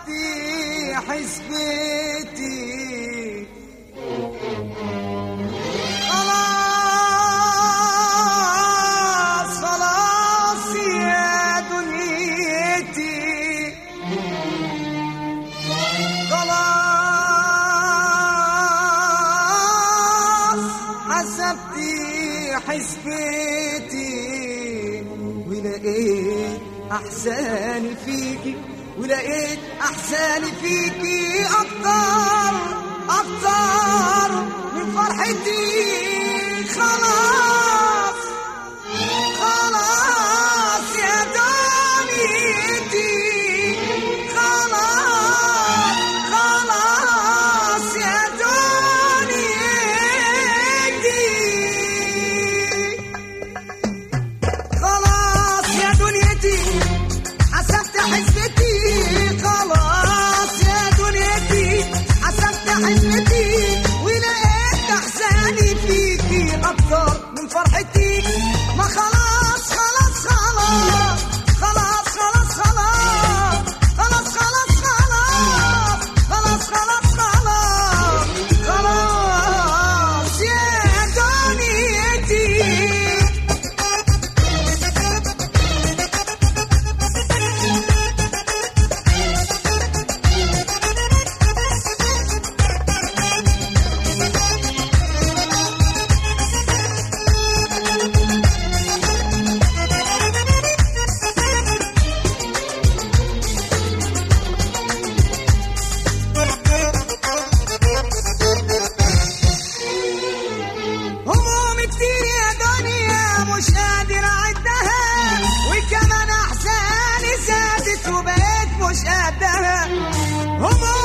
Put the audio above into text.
حسبتي حسبتي خلاص خلاص يا دنيتي خلاص حسبتي حسبتي ولقيت احساني فيكي ولقيت احساني فيكي اكتر اكتر من فرحتي خلاص خلاص يا دنيتي خلاص خلاص يا دنيتي خلاص يا دنيتي حسبت حسبتي خلاص يا دنيتي حسبت حسبتي ولقيت احساني فيكي اكتر من فرحتي ما خلاص خلاص خلاص خلاص خلاص خلاص خلاص خلاص خلاص خلاص خلاص خلاص خلاص يا دنيتي هموم كتير يا دنيا مش قادر اعدها وكمان احزاني زادت وبقيت مش قدها هموم